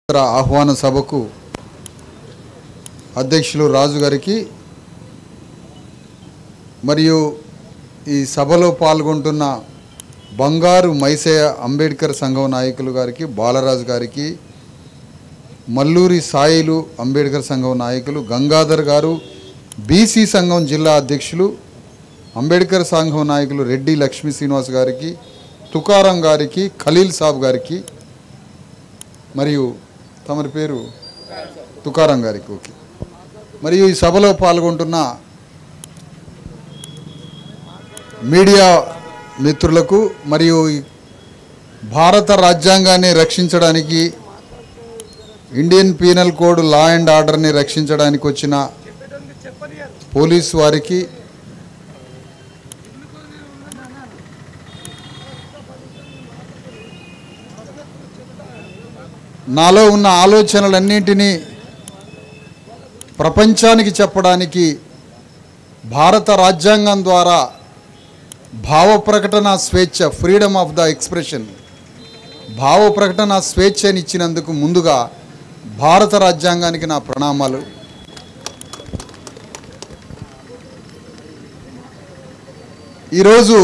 స్వాతంత్ర ఆహ్వాన సభకు అధ్యక్షులు రాజు గారికి మరియు ఈ సభలో పాల్గొంటున్న బంగారు మైసయ్య అంబేద్కర్ సంఘం నాయకులు గారికి బాలరాజు గారికి మల్లూరి సాయిలు అంబేద్కర్ సంఘం నాయకులు గంగాధర్ గారు బీసీ సంఘం జిల్లా అధ్యక్షులు అంబేద్కర్ సంఘం నాయకులు రెడ్డి లక్ష్మీ శ్రీనివాస్ గారికి తుకారం గారికి ఖలీల్ సాబ్ గారికి మరియు తమరి పేరు తుకారం గారికి ఓకే మరియు ఈ సభలో పాల్గొంటున్న మీడియా మిత్రులకు మరియు ఈ భారత రాజ్యాంగాన్ని రక్షించడానికి Indian penal code law and ఆర్డర్ని రక్షించడానికి వచ్చిన పోలీస్ వారికి నాలో ఉన్న ఆలోచనలన్నింటినీ ప్రపంచానికి చెప్పడానికి భారత రాజ్యాంగం ద్వారా భావ ప్రకటన స్వేచ్ఛ ఫ్రీడమ్ ఆఫ్ ద ఎక్స్ప్రెషన్ భావ ప్రకటన స్వేచ్ఛని ఇచ్చినందుకు ముందుగా భారత రాజ్యాంగానికి నా ప్రణామాలు ఈరోజు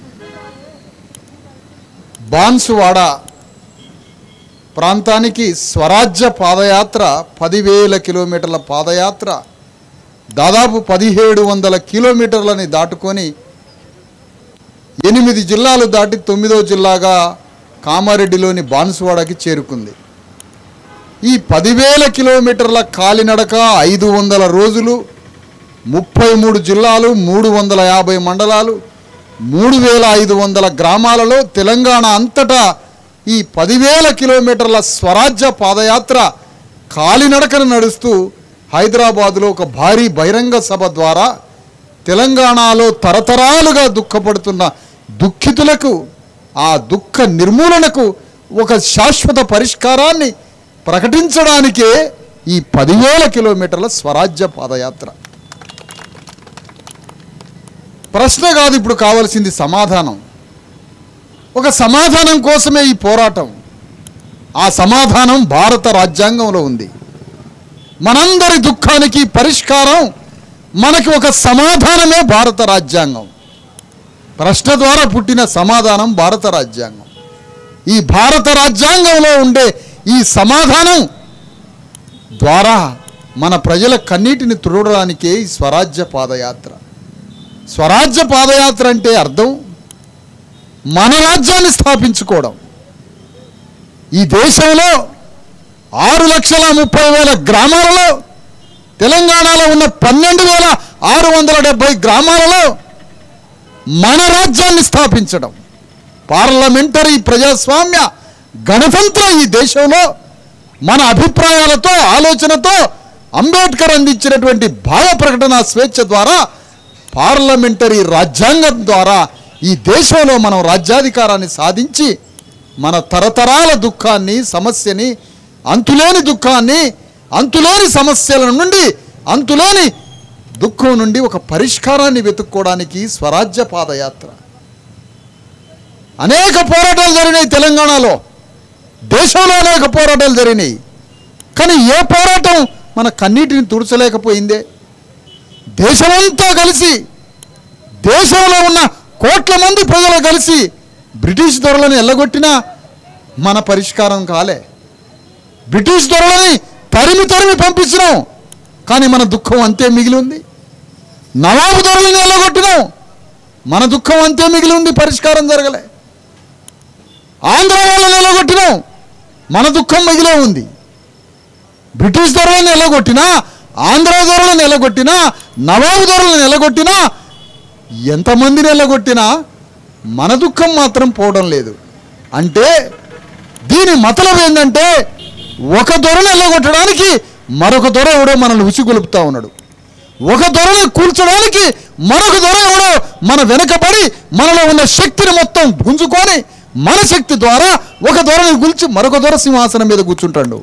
బాన్సువాడ ప్రాంతానికి స్వరాజ్య పాదయాత్ర పదివేల కిలోమీటర్ల పాదయాత్ర దాదాపు పదిహేడు వందల కిలోమీటర్లని దాటుకొని ఎనిమిది జిల్లాలు దాటి తొమ్మిదో జిల్లాగా కామారెడ్డిలోని బాన్సువాడకి చేరుకుంది ఈ పదివేల కిలోమీటర్ల కాలినడక ఐదు వందల రోజులు ముప్పై మూడు జిల్లాలు మూడు వందల యాభై మండలాలు మూడు వేల ఐదు వందల గ్రామాలలో తెలంగాణ అంతటా ఈ పదివేల కిలోమీటర్ల స్వరాజ్య పాదయాత్ర కాలినడకన నడుస్తూ హైదరాబాదులో ఒక భారీ బహిరంగ సభ ద్వారా తెలంగాణలో తరతరాలుగా దుఃఖపడుతున్న దుఃఖితులకు ఆ దుఃఖ నిర్మూలనకు ఒక శాశ్వత పరిష్కారాన్ని ప్రకటించడానికే ఈ పదివేల కిలోమీటర్ల స్వరాజ్య పాదయాత్ర ప్రశ్న కాదు ఇప్పుడు కావాల్సింది సమాధానం ఒక సమాధానం కోసమే ఈ పోరాటం ఆ సమాధానం భారత రాజ్యాంగంలో ఉంది మనందరి దుఃఖానికి పరిష్కారం మనకి ఒక సమాధానమే భారత రాజ్యాంగం ప్రశ్న ద్వారా పుట్టిన సమాధానం భారత రాజ్యాంగం ఈ భారత రాజ్యాంగంలో ఉండే ఈ సమాధానం ద్వారా మన ప్రజల కన్నీటిని తుడవడానికే ఈ స్వరాజ్య పాదయాత్ర స్వరాజ్య పాదయాత్ర అంటే అర్థం మన రాజ్యాన్ని స్థాపించుకోవడం ఈ దేశంలో ఆరు లక్షల ముప్పై వేల గ్రామాలలో తెలంగాణలో ఉన్న పన్నెండు వేల ఆరు వందల డెబ్బై గ్రామాలలో మన రాజ్యాన్ని స్థాపించడం పార్లమెంటరీ ప్రజాస్వామ్య గణతంత్ర ఈ దేశంలో మన అభిప్రాయాలతో ఆలోచనతో అంబేద్కర్ అందించినటువంటి భావ ప్రకటన స్వేచ్ఛ ద్వారా పార్లమెంటరీ రాజ్యాంగం ద్వారా ఈ దేశంలో మనం రాజ్యాధికారాన్ని సాధించి మన తరతరాల దుఃఖాన్ని సమస్యని అంతులేని దుఃఖాన్ని అంతులేని సమస్యల నుండి అంతులేని దుఃఖం నుండి ఒక పరిష్కారాన్ని వెతుక్కోవడానికి స్వరాజ్య పాదయాత్ర అనేక పోరాటాలు జరిగినాయి తెలంగాణలో దేశంలో అనేక పోరాటాలు జరిగినాయి కానీ ఏ పోరాటం మన కన్నీటిని తుడచలేకపోయిందే దేశమంతా కలిసి దేశంలో ఉన్న కోట్ల మంది ప్రజలు కలిసి బ్రిటిష్ దొరలను ఎల్లగొట్టినా మన పరిష్కారం కాలే బ్రిటిష్ దొరలని తరిమి తరిమి పంపించినాం కానీ మన దుఃఖం అంతే మిగిలి ఉంది నవాబు దొరలను ఎల్లగొట్టినాం మన దుఃఖం అంతే మిగిలి ఉంది పరిష్కారం జరగలే ఆంధ్ర వాళ్ళని ఎల్లగొట్టినాం మన దుఃఖం మిగిలే ఉంది బ్రిటిష్ దొరలను ఎల్లగొట్టినా ఆంధ్ర దొరలను ఎల్లగొట్టినా నవాబు దొరలను ఎల్లగొట్టినా ఎంతమందిని ఎల్లగొట్టినా మన దుఃఖం మాత్రం పోవడం లేదు అంటే దీని మతలం ఏంటంటే ఒక దొరను ఎల్లగొట్టడానికి మరొక దొర ఎవడో మనల్ని ఉసిగొలుపుతా ఉన్నాడు ఒక దొరను కూల్చడానికి మరొక దొర ఎవడో మన వెనకబడి మనలో ఉన్న శక్తిని మొత్తం గుంజుకొని మన శక్తి ద్వారా ఒక దొరను గుల్చి మరొక దొర సింహాసనం మీద కూర్చుంటాడు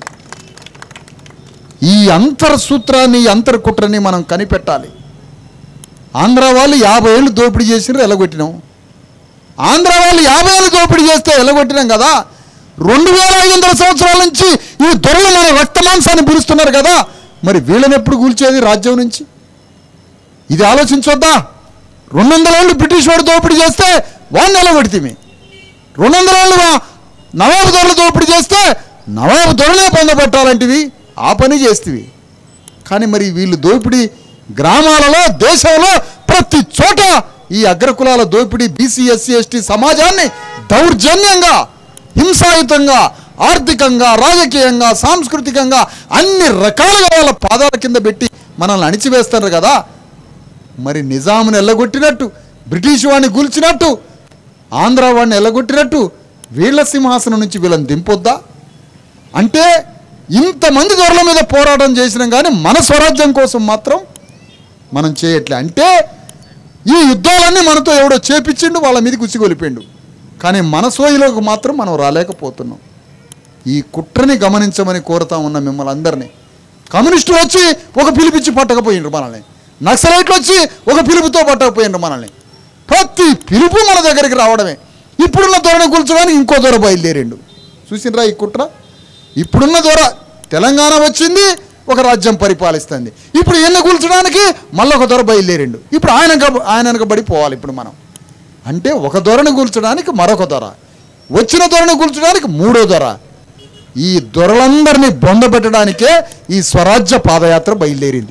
ఈ అంతర్ సూత్రాన్ని ఈ అంతర్ కుట్రని మనం కనిపెట్టాలి ఆంధ్ర వాళ్ళు యాభై ఏళ్ళు దోపిడీ చేసినారు ఎలగొట్టినాం ఆంధ్ర వాళ్ళు యాభై ఏళ్ళు దోపిడీ చేస్తే ఎలగొట్టినాం కదా రెండు వేల ఐదు వందల సంవత్సరాల నుంచి ఈ దొరలు మన రక్త మాంసాన్ని పిలుస్తున్నారు కదా మరి వీళ్ళని ఎప్పుడు కూల్చేది రాజ్యం నుంచి ఇది ఆలోచించొద్దా రెండు వందల ఏళ్ళు బ్రిటిష్ వాడు దోపిడీ చేస్తే వాడిని నిలబెడితే రెండు వందల ఏళ్ళు వా- నవాబు దొరలు దోపిడీ చేస్తే నవాబు దొరలే పొందబెట్టాలంటివి ఆ పని చేస్తేవి కానీ మరి వీళ్ళు దోపిడీ గ్రామాలలో దేశంలో ప్రతి చోట ఈ అగ్రకులాల దోపిడీ బీసీ ఎస్సీ ఎస్టీ సమాజాన్ని దౌర్జన్యంగా హింసాయుతంగా ఆర్థికంగా రాజకీయంగా సాంస్కృతికంగా అన్ని రకాలుగా వాళ్ళ పాదాల కింద పెట్టి మనల్ని అణిచివేస్తారు కదా మరి నిజామును ఎల్లగొట్టినట్టు బ్రిటిష్ వాడిని కూల్చినట్టు ఆంధ్ర వాడిని ఎల్లగొట్టినట్టు వీళ్ళ సింహాసనం నుంచి వీళ్ళని దింపొద్దా అంటే ఇంతమంది దొరల మీద పోరాటం చేసినాం కానీ మన స్వరాజ్యం కోసం మాత్రం మనం చేయట్లే అంటే ఈ యుద్ధాలన్నీ మనతో ఎవడో చేపించిండు వాళ్ళ మీద కుసిగొలిపిండు కానీ మన సోయిలోకి మాత్రం మనం రాలేకపోతున్నాం ఈ కుట్రని గమనించమని కోరుతా ఉన్న మిమ్మల్ని అందరినీ కమ్యూనిస్టులు వచ్చి ఒక పిలిపిచ్చి పట్టకపోయిండ్రు మనల్ని నక్సలైట్లు వచ్చి ఒక పిలుపుతో పట్టకపోయిండ్రు మనల్ని ప్రతి పిలుపు మన దగ్గరికి రావడమే ఇప్పుడున్న ధోరణి కూల్చడానికి ఇంకో దొర బయలుదేరిండు చూసిండ్రా ఈ కుట్ర ఇప్పుడున్న దొర తెలంగాణ వచ్చింది ఒక రాజ్యం పరిపాలిస్తుంది ఇప్పుడు ఎన్ని కూల్చడానికి మళ్ళీ ఒక దొర బయలుదేరిండు ఇప్పుడు ఆయన ఆయన వెనకబడి పోవాలి ఇప్పుడు మనం అంటే ఒక దొరని కూల్చడానికి మరొక దొర వచ్చిన దొరని కూల్చడానికి మూడో దొర ఈ దొరలందరినీ బొందబెట్టడానికే ఈ స్వరాజ్య పాదయాత్ర బయలుదేరింది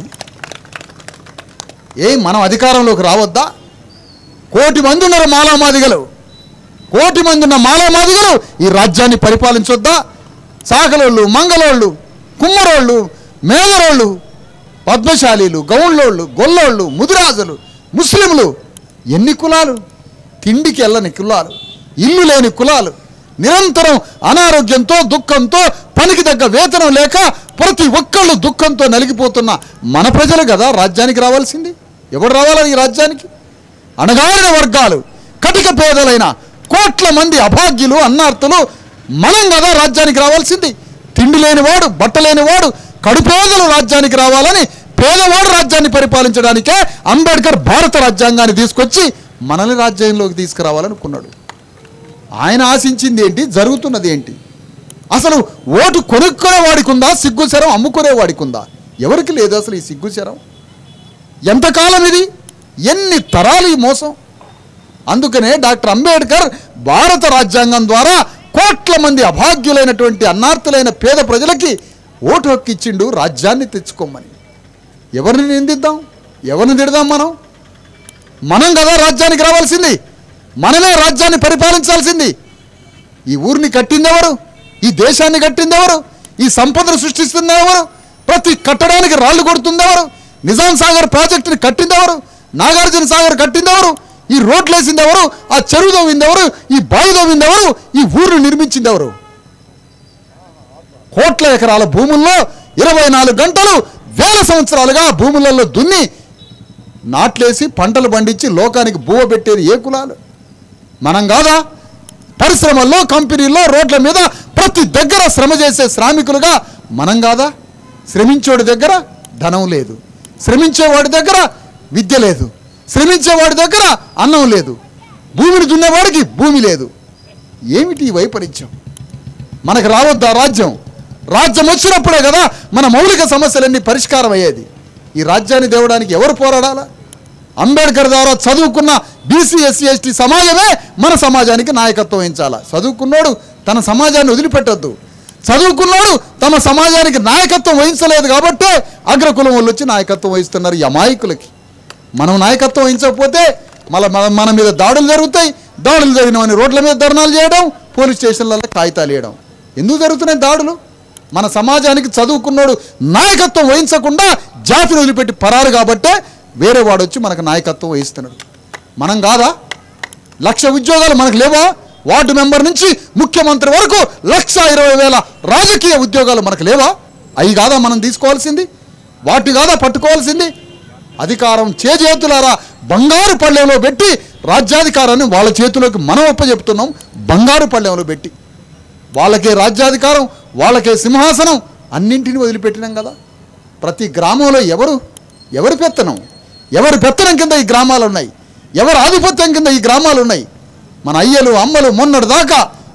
ఏ మనం అధికారంలోకి రావద్దా కోటి మంది ఉన్నారు మాలామాదిగలు కోటి మంది ఉన్న మాలామాదిగలు ఈ రాజ్యాన్ని పరిపాలించొద్దా సాకలోళ్ళు మంగళోళ్ళు కుమ్మరోళ్ళు మేదరోళ్ళు పద్మశాలీలు గౌండ్లోళ్ళు గొల్లోళ్ళు ముదిరాజులు ముస్లింలు ఎన్ని కులాలు తిండికి వెళ్ళని కులాలు ఇల్లు లేని కులాలు నిరంతరం అనారోగ్యంతో దుఃఖంతో పనికి తగ్గ వేతనం లేక ప్రతి ఒక్కళ్ళు దుఃఖంతో నలిగిపోతున్న మన ప్రజలు కదా రాజ్యానికి రావాల్సింది ఎవడు రావాలి ఈ రాజ్యానికి అణగారిన వర్గాలు కటిక పేదలైన కోట్ల మంది అభాగ్యులు అన్నార్తులు మనం కదా రాజ్యానికి రావాల్సింది తిండి లేనివాడు బట్ట లేనివాడు కడుపేదలు రాజ్యానికి రావాలని పేదవాడు రాజ్యాన్ని పరిపాలించడానికే అంబేద్కర్ భారత రాజ్యాంగాన్ని తీసుకొచ్చి మనల్ని రాజ్యంలోకి తీసుకురావాలనుకున్నాడు ఆయన ఆశించింది ఏంటి జరుగుతున్నది ఏంటి అసలు ఓటు కొనుక్కునే వాడికి ఉందా సిగ్గు శరం అమ్ముకునే వాడికి ఉందా ఎవరికి లేదు అసలు ఈ సిగ్గు శరం ఎంతకాలం ఇది ఎన్ని తరాలు ఈ మోసం అందుకనే డాక్టర్ అంబేద్కర్ భారత రాజ్యాంగం ద్వారా కోట్ల మంది అభాగ్యులైనటువంటి అన్నార్థులైన పేద ప్రజలకి ఓటు హక్కు ఇచ్చిండు రాజ్యాన్ని తెచ్చుకోమని ఎవరిని నిందిద్దాం ఎవరిని తిడదాం మనం మనం కదా రాజ్యానికి రావాల్సింది మనమే రాజ్యాన్ని పరిపాలించాల్సింది ఈ ఊరిని కట్టింది ఎవరు ఈ దేశాన్ని కట్టింది ఎవరు ఈ సంపదను సృష్టిస్తుంది ఎవరు ప్రతి కట్టడానికి రాళ్ళు కొడుతుంది ఎవరు నిజాం సాగర్ ప్రాజెక్టుని కట్టింది ఎవరు నాగార్జున సాగర్ కట్టింది ఎవరు ఈ రోడ్లు వేసింది ఎవరు ఆ చెరువు దోవింది ఎవరు ఈ బావి దోవింది ఎవరు ఈ ఊరిని నిర్మించింది ఎవరు కోట్ల ఎకరాల భూముల్లో ఇరవై నాలుగు గంటలు వేల సంవత్సరాలుగా భూములలో దున్ని నాట్లేసి పంటలు పండించి లోకానికి బువ్వ పెట్టేది ఏ కులాలు మనం కాదా పరిశ్రమల్లో కంపెనీల్లో రోడ్ల మీద ప్రతి దగ్గర శ్రమ చేసే శ్రామికులుగా మనం కాదా శ్రమించోడి దగ్గర ధనం లేదు శ్రమించేవాడి దగ్గర విద్య లేదు శ్రమించేవాడి దగ్గర అన్నం లేదు భూమిని దున్నేవాడికి భూమి లేదు ఏమిటి ఈ వైపరీత్యం మనకు రావద్దా రాజ్యం రాజ్యం వచ్చినప్పుడే కదా మన మౌలిక సమస్యలన్నీ పరిష్కారం అయ్యేది ఈ రాజ్యాన్ని దేవడానికి ఎవరు పోరాడాలా అంబేద్కర్ ద్వారా చదువుకున్న బీసీ ఎస్సీ ఎస్టీ సమాజమే మన సమాజానికి నాయకత్వం వహించాలా చదువుకున్నోడు తన సమాజాన్ని వదిలిపెట్టొద్దు చదువుకున్నోడు తమ సమాజానికి నాయకత్వం వహించలేదు కాబట్టే అగ్రకులం వాళ్ళు వచ్చి నాయకత్వం వహిస్తున్నారు ఈ అమాయకులకి మనం నాయకత్వం వహించకపోతే మళ్ళీ మన మన మీద దాడులు జరుగుతాయి దాడులు జరిగినవని రోడ్ల మీద ధర్నాలు చేయడం పోలీస్ స్టేషన్లలో కాగితాలు వేయడం ఎందుకు జరుగుతున్నాయి దాడులు మన సమాజానికి చదువుకున్నోడు నాయకత్వం వహించకుండా జాతిని వదిలిపెట్టి పరారు కాబట్టే వేరే వాడు వచ్చి మనకు నాయకత్వం వహిస్తున్నాడు మనం కాదా లక్ష ఉద్యోగాలు మనకు లేవా వార్డు మెంబర్ నుంచి ముఖ్యమంత్రి వరకు లక్ష ఇరవై వేల రాజకీయ ఉద్యోగాలు మనకు లేవా అవి కాదా మనం తీసుకోవాల్సింది వాటి కాదా పట్టుకోవాల్సింది అధికారం చేజేతులారా బంగారు పళ్ళెంలో పెట్టి రాజ్యాధికారాన్ని వాళ్ళ చేతిలోకి మనం అప్పచెప్తున్నాం బంగారు పళ్ళెంలో పెట్టి వాళ్ళకే రాజ్యాధికారం వాళ్ళకే సింహాసనం అన్నింటినీ వదిలిపెట్టినాం కదా ప్రతి గ్రామంలో ఎవరు ఎవరి పెత్తనం ఎవరి పెత్తనం కింద ఈ గ్రామాలు ఉన్నాయి ఎవరి ఆధిపత్యం కింద ఈ గ్రామాలు ఉన్నాయి మన అయ్యలు అమ్మలు మొన్నటి దాకా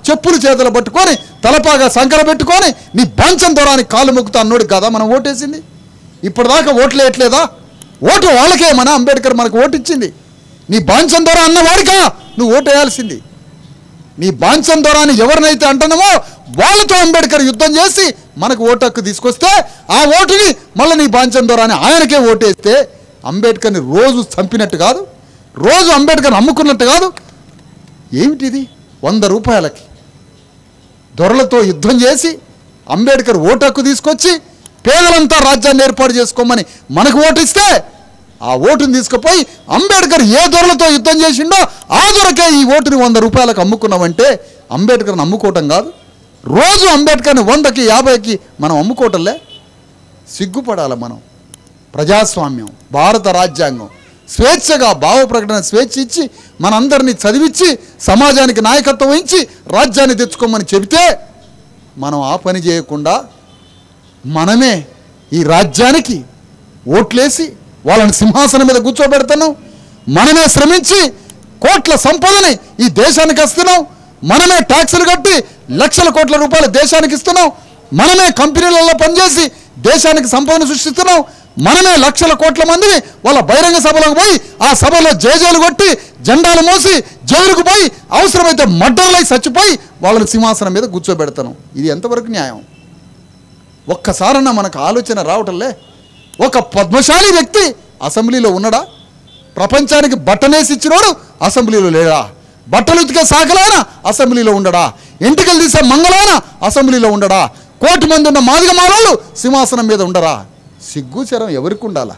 చెప్పులు చేతులు పట్టుకొని తలపాగా సంకర పెట్టుకొని నీ బాంచం దొరాని కాలు మొక్కుతా అన్నోడు కదా మనం ఓటేసింది ఇప్పటిదాకా ఓట్లు వేయట్లేదా ఓటు వాళ్ళకే మన అంబేద్కర్ మనకు ఓటు ఇచ్చింది నీ బాంచం దొర అన్నవాడికా నువ్వు ఓటు వేయాల్సింది నీ బాంచం దొరాని ఎవరినైతే అంటున్నామో వాళ్ళతో అంబేద్కర్ యుద్ధం చేసి మనకు ఓటు హక్కు తీసుకొస్తే ఆ ఓటుని మళ్ళీ నీ బాంచం దొరాని ఆయనకే ఓటేస్తే అంబేద్కర్ని రోజు చంపినట్టు కాదు రోజు అంబేద్కర్ అమ్ముకున్నట్టు కాదు ఏమిటిది వంద రూపాయలకి దొరలతో యుద్ధం చేసి అంబేద్కర్ ఓటు హక్కు తీసుకొచ్చి పేదలంతా రాజ్యాన్ని ఏర్పాటు చేసుకోమని మనకు ఓటు ఇస్తే ఆ ఓటుని తీసుకుపోయి అంబేద్కర్ ఏ దొరలతో యుద్ధం చేసిండో ఆ దొరకే ఈ ఓటుని వంద రూపాయలకు అమ్ముకున్నామంటే అంబేద్కర్ని అమ్ముకోవటం కాదు రోజు అంబేద్కర్ని వందకి యాభైకి మనం అమ్ముకోవటంలే సిగ్గుపడాలి మనం ప్రజాస్వామ్యం భారత రాజ్యాంగం స్వేచ్ఛగా భావ ప్రకటన స్వేచ్ఛ ఇచ్చి మనందరినీ చదివించి సమాజానికి నాయకత్వం వహించి రాజ్యాన్ని తెచ్చుకోమని చెబితే మనం ఆ పని చేయకుండా మనమే ఈ రాజ్యానికి ఓట్లేసి వాళ్ళని సింహాసనం మీద కూర్చోబెడుతున్నాం మనమే శ్రమించి కోట్ల సంపదని ఈ దేశానికి ఇస్తున్నాం మనమే ట్యాక్సులు కట్టి లక్షల కోట్ల రూపాయలు దేశానికి ఇస్తున్నాం మనమే కంపెనీలలో పనిచేసి దేశానికి సంపదను సృష్టిస్తున్నాం మనమే లక్షల కోట్ల మందిని వాళ్ళ బహిరంగ సభలకు పోయి ఆ సభలో జేజేలు కొట్టి జెండాలు మోసి జైలుకు పోయి అవసరమైతే మడ్డర్లై చచ్చిపోయి వాళ్ళని సింహాసనం మీద కూర్చోబెడతాను ఇది ఎంతవరకు న్యాయం ఒక్కసారన్నా మనకు ఆలోచన రావటంలే ఒక పద్మశాలి వ్యక్తి అసెంబ్లీలో ఉన్నాడా ప్రపంచానికి బట్టనేసి ఇచ్చినోడు అసెంబ్లీలో లేడా బట్టలు ఉతికే సాకలాన అసెంబ్లీలో ఉండడా ఎంటికలు తీసే మంగళాన అసెంబ్లీలో ఉండడా కోటి మంది ఉన్న మాదిగ మాలోళ్ళు సింహాసనం మీద ఉండరా సిగ్గు చరం ఎవరికి ఉండాలా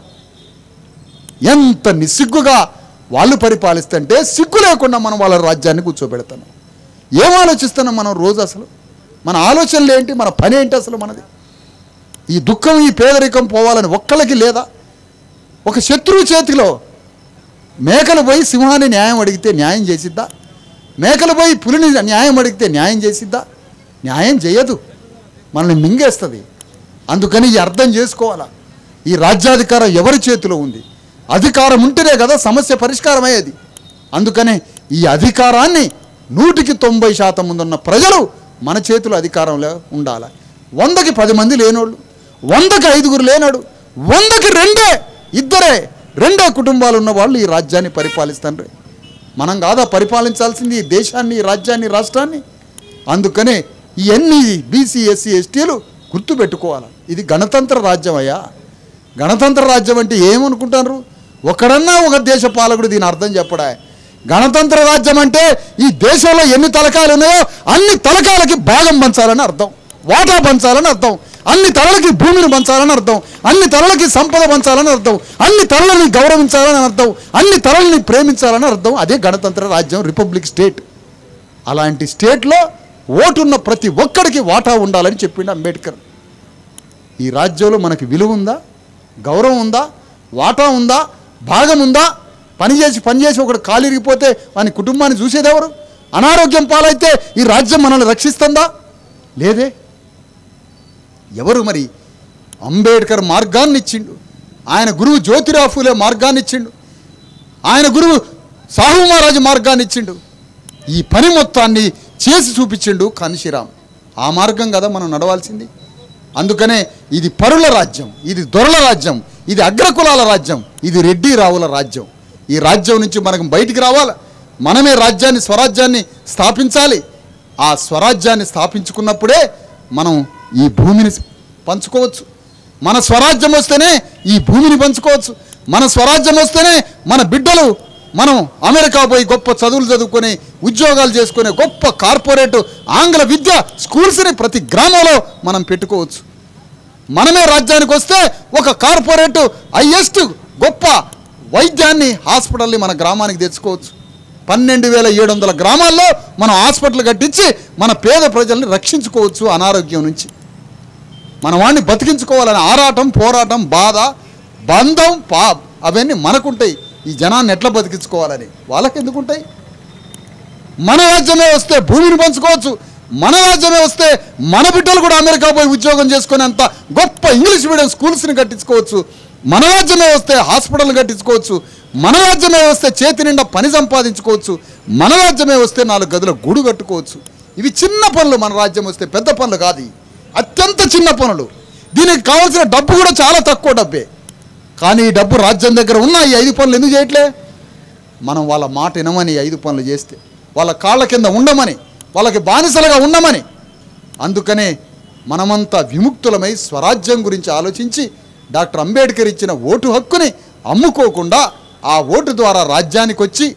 ఎంత నిస్సిగ్గుగా వాళ్ళు పరిపాలిస్తుంటే సిగ్గు లేకుండా మనం వాళ్ళ రాజ్యాన్ని కూర్చోబెడతాం ఏం ఆలోచిస్తున్నాం మనం రోజు అసలు మన ఆలోచనలు ఏంటి మన పని ఏంటి అసలు మనది ఈ దుఃఖం ఈ పేదరికం పోవాలని ఒక్కళ్ళకి లేదా ఒక శత్రువు చేతిలో మేకలు పోయి సింహాన్ని న్యాయం అడిగితే న్యాయం చేసిద్దా మేకలు పోయి పులిని న్యాయం అడిగితే న్యాయం చేసిద్దా న్యాయం చేయదు మనల్ని మింగేస్తుంది అందుకని ఈ అర్థం చేసుకోవాలా ఈ రాజ్యాధికారం ఎవరి చేతిలో ఉంది అధికారం ఉంటేనే కదా సమస్య పరిష్కారం అయ్యేది అందుకనే ఈ అధికారాన్ని నూటికి తొంభై శాతం ముందున్న ప్రజలు మన చేతిలో అధికారంలో ఉండాలి వందకి పది మంది లేనోళ్ళు వందకి ఐదుగురు లేనాడు వందకి రెండే ఇద్దరే రెండే కుటుంబాలు ఉన్న వాళ్ళు ఈ రాజ్యాన్ని పరిపాలిస్తారు మనం కాదా పరిపాలించాల్సింది ఈ దేశాన్ని ఈ రాజ్యాన్ని ఈ రాష్ట్రాన్ని అందుకనే ఇవన్నీ బీసీ ఎస్సీ ఎస్టీలు గుర్తుపెట్టుకోవాలి ఇది గణతంత్ర రాజ్యం అయ్యా గణతంత్ర రాజ్యం అంటే ఏమనుకుంటారు ఒకడన్నా ఒక దేశ పాలకుడు దీని అర్థం చెప్పడా గణతంత్ర రాజ్యం అంటే ఈ దేశంలో ఎన్ని తలకాయలు ఉన్నాయో అన్ని తలకాయలకి భాగం పంచాలని అర్థం వాటా పంచాలని అర్థం అన్ని తలలకి భూమిని పంచాలని అర్థం అన్ని తలలకి సంపద పంచాలని అర్థం అన్ని తలలని గౌరవించాలని అర్థం అన్ని తలల్ని ప్రేమించాలని అర్థం అదే గణతంత్ర రాజ్యం రిపబ్లిక్ స్టేట్ అలాంటి స్టేట్లో ఓటున్న ప్రతి ఒక్కడికి వాటా ఉండాలని చెప్పిండు అంబేద్కర్ ఈ రాజ్యంలో మనకి విలువ ఉందా గౌరవం ఉందా వాటా ఉందా భాగం ఉందా పని చేసి పని చేసి ఒకడు కాలిరిగిపోతే వాని కుటుంబాన్ని చూసేది ఎవరు అనారోగ్యం పాలైతే ఈ రాజ్యం మనల్ని రక్షిస్తుందా లేదే ఎవరు మరి అంబేద్కర్ మార్గాన్ని ఇచ్చిండు ఆయన గురువు జ్యోతిరావు ఫూలే మార్గాన్ని ఇచ్చిండు ఆయన గురువు సాహు మహారాజు మార్గాన్ని ఇచ్చిండు ఈ పని మొత్తాన్ని చేసి చూపించిండు కాన్షీరామ్ ఆ మార్గం కదా మనం నడవాల్సింది అందుకనే ఇది పరుల రాజ్యం ఇది దొరల రాజ్యం ఇది అగ్రకులాల రాజ్యం ఇది రెడ్డి రావుల రాజ్యం ఈ రాజ్యం నుంచి మనకు బయటికి రావాలి మనమే రాజ్యాన్ని స్వరాజ్యాన్ని స్థాపించాలి ఆ స్వరాజ్యాన్ని స్థాపించుకున్నప్పుడే మనం ఈ భూమిని పంచుకోవచ్చు మన స్వరాజ్యం వస్తేనే ఈ భూమిని పంచుకోవచ్చు మన స్వరాజ్యం వస్తేనే మన బిడ్డలు మనం అమెరికా పోయి గొప్ప చదువులు చదువుకొని ఉద్యోగాలు చేసుకునే గొప్ప కార్పొరేట్ ఆంగ్ల విద్య స్కూల్స్ని ప్రతి గ్రామంలో మనం పెట్టుకోవచ్చు మనమే రాజ్యానికి వస్తే ఒక కార్పొరేట్ హైయెస్ట్ గొప్ప వైద్యాన్ని హాస్పిటల్ని మన గ్రామానికి తెచ్చుకోవచ్చు పన్నెండు వేల ఏడు వందల గ్రామాల్లో మనం హాస్పిటల్ కట్టించి మన పేద ప్రజల్ని రక్షించుకోవచ్చు అనారోగ్యం నుంచి మన వాడిని బతికించుకోవాలని ఆరాటం పోరాటం బాధ బంధం పా అవన్నీ మనకుంటాయి ఈ జనాన్ని ఎట్లా బతికించుకోవాలని వాళ్ళకి ఎందుకుంటాయి మన రాజ్యమే వస్తే భూమిని పంచుకోవచ్చు మన రాజ్యమే వస్తే మన బిడ్డలు కూడా అమెరికా పోయి ఉద్యోగం చేసుకునేంత గొప్ప ఇంగ్లీష్ మీడియం స్కూల్స్ని కట్టించుకోవచ్చు మన రాజ్యమే వస్తే హాస్పిటల్ కట్టించుకోవచ్చు మన రాజ్యమే వస్తే చేతి నిండా పని సంపాదించుకోవచ్చు మన రాజ్యమే వస్తే నాలుగు గదుల గూడు కట్టుకోవచ్చు ఇవి చిన్న పనులు మన రాజ్యం వస్తే పెద్ద పనులు కాదు ఇవి. అత్యంత చిన్న పనులు దీనికి కావాల్సిన డబ్బు కూడా చాలా తక్కువ డబ్బే కానీ ఈ డబ్బు రాజ్యం దగ్గర ఉన్న ఈ ఐదు పనులు ఎందుకు చేయట్లే మనం వాళ్ళ మాట వినమని ఈ ఐదు పనులు చేస్తే వాళ్ళ కాళ్ళ కింద ఉండమని వాళ్ళకి బానిసలుగా ఉండమని అందుకనే మనమంతా విముక్తులమై స్వరాజ్యం గురించి ఆలోచించి డాక్టర్ అంబేద్కర్ ఇచ్చిన ఓటు హక్కుని అమ్ముకోకుండా ఆ ఓటు ద్వారా రాజ్యానికి వచ్చి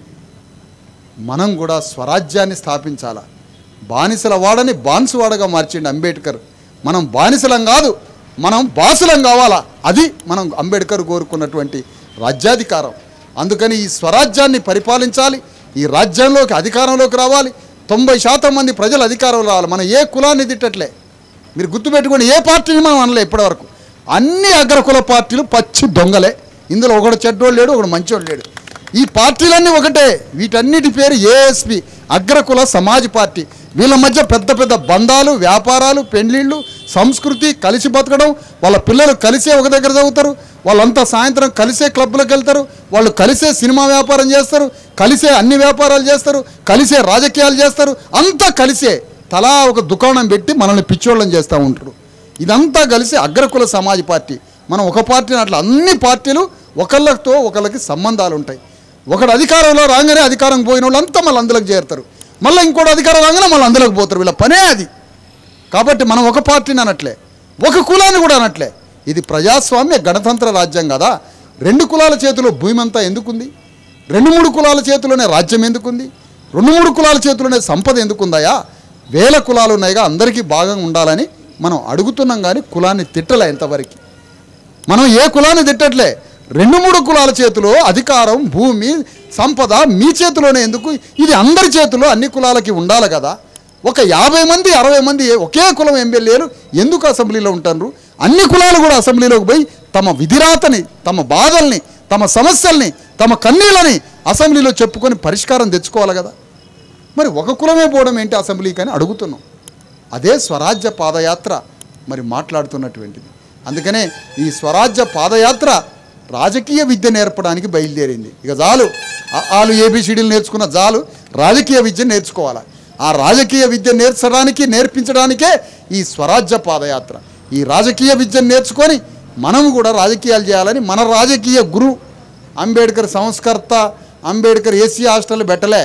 మనం కూడా స్వరాజ్యాన్ని స్థాపించాలా బానిసల వాడని బాన్సువాడగా మార్చిండు అంబేద్కర్ మనం బానిసలం కాదు మనం బాసులం కావాలా అది మనం అంబేద్కర్ కోరుకున్నటువంటి రాజ్యాధికారం అందుకని ఈ స్వరాజ్యాన్ని పరిపాలించాలి ఈ రాజ్యంలోకి అధికారంలోకి రావాలి తొంభై శాతం మంది ప్రజలు అధికారంలో రావాలి మనం ఏ కులాన్ని తిట్టట్లే మీరు గుర్తుపెట్టుకోండి ఏ పార్టీని మనం అనలే ఇప్పటివరకు అన్ని అగ్రకుల పార్టీలు పచ్చి దొంగలే ఇందులో ఒకడు చెడ్డోడు లేడు ఒకడు మంచోడు లేడు ఈ పార్టీలన్నీ ఒకటే వీటన్నిటి పేరు ఏఎస్పి అగ్రకుల సమాజ్ పార్టీ వీళ్ళ మధ్య పెద్ద పెద్ద బంధాలు వ్యాపారాలు పెండ్లిళ్ళు సంస్కృతి కలిసి బతకడం వాళ్ళ పిల్లలు కలిసే ఒక దగ్గర చదువుతారు వాళ్ళంతా సాయంత్రం కలిసే క్లబ్లకు వెళ్తారు వాళ్ళు కలిసే సినిమా వ్యాపారం చేస్తారు కలిసే అన్ని వ్యాపారాలు చేస్తారు కలిసే రాజకీయాలు చేస్తారు అంతా కలిసే తలా ఒక దుకాణం పెట్టి మనల్ని పిచ్చోళ్ళని చేస్తూ ఉంటారు ఇదంతా కలిసి అగ్రకుల సమాజ్ పార్టీ మనం ఒక పార్టీని అట్లా అన్ని పార్టీలు ఒకళ్ళతో ఒకళ్ళకి సంబంధాలు ఉంటాయి ఒకడు అధికారంలో రాగానే అధికారం పోయిన వాళ్ళు అంతా మళ్ళీ అందులోకి చేరుతారు మళ్ళీ ఇంకోటి అధికారం రాగానే మళ్ళీ అందులోకి పోతారు వీళ్ళ పనే అది కాబట్టి మనం ఒక పార్టీని అనట్లే ఒక కులాన్ని కూడా అనట్లే ఇది ప్రజాస్వామ్య గణతంత్ర రాజ్యం కదా రెండు కులాల చేతిలో భూమి అంతా ఎందుకుంది రెండు మూడు కులాల చేతిలోనే రాజ్యం ఎందుకుంది రెండు మూడు కులాల చేతిలోనే సంపద ఎందుకుందాయా వేల కులాలు ఉన్నాయిగా అందరికీ భాగంగా ఉండాలని మనం అడుగుతున్నాం కానీ కులాన్ని తిట్టలే ఇంతవరకు మనం ఏ కులాన్ని తిట్టట్లే రెండు మూడు కులాల చేతిలో అధికారం భూమి సంపద మీ చేతిలోనే ఎందుకు ఇది అందరి చేతిలో అన్ని కులాలకి ఉండాలి కదా ఒక యాభై మంది అరవై మంది ఒకే కులం ఎమ్మెల్యేలు ఎందుకు అసెంబ్లీలో ఉంటారు అన్ని కులాలు కూడా అసెంబ్లీలోకి పోయి తమ విధిరాతని తమ బాధల్ని తమ సమస్యల్ని తమ కన్నీళ్ళని అసెంబ్లీలో చెప్పుకొని పరిష్కారం తెచ్చుకోవాలి కదా మరి ఒక కులమే పోవడం ఏంటి అసెంబ్లీకి అని అడుగుతున్నాం అదే స్వరాజ్య పాదయాత్ర మరి మాట్లాడుతున్నటువంటిది అందుకనే ఈ స్వరాజ్య పాదయాత్ర రాజకీయ విద్య నేర్పడానికి బయలుదేరింది ఇక చాలు ఆ- ఆలు ఏబిసిడీలు నేర్చుకున్న చాలు రాజకీయ విద్య నేర్చుకోవాలి ఆ రాజకీయ విద్య నేర్చడానికి నేర్పించడానికే ఈ స్వరాజ్య పాదయాత్ర ఈ రాజకీయ విద్యను నేర్చుకొని మనం కూడా రాజకీయాలు చేయాలని మన రాజకీయ గురు అంబేద్కర్ సంస్కర్త అంబేద్కర్ ఏసీ హాస్టల్ పెట్టలే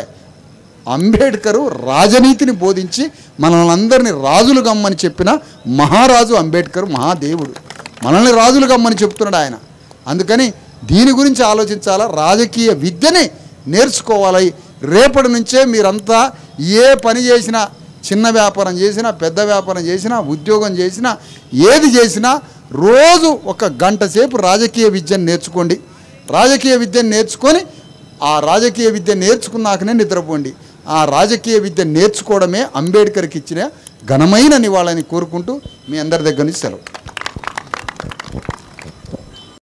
అంబేద్కరు రాజనీతిని బోధించి మనల్ని అందరినీ రాజులు గమ్మని చెప్పిన మహారాజు అంబేద్కర్ మహాదేవుడు మనల్ని రాజులు గమ్మని చెప్తున్నాడు ఆయన అందుకని దీని గురించి ఆలోచించాలా రాజకీయ విద్యని నేర్చుకోవాలి రేపటి నుంచే మీరంతా ఏ పని చేసినా చిన్న వ్యాపారం చేసినా పెద్ద వ్యాపారం చేసినా ఉద్యోగం చేసినా ఏది చేసినా రోజు ఒక గంట సేపు రాజకీయ విద్యను నేర్చుకోండి రాజకీయ విద్యను నేర్చుకొని ఆ రాజకీయ విద్య నేర్చుకున్నాకనే నిద్రపోండి ఆ రాజకీయ విద్య నేర్చుకోవడమే అంబేద్కర్కి ఇచ్చిన ఘనమైన నివాళని కోరుకుంటూ మీ అందరి దగ్గర నుంచి సెలవు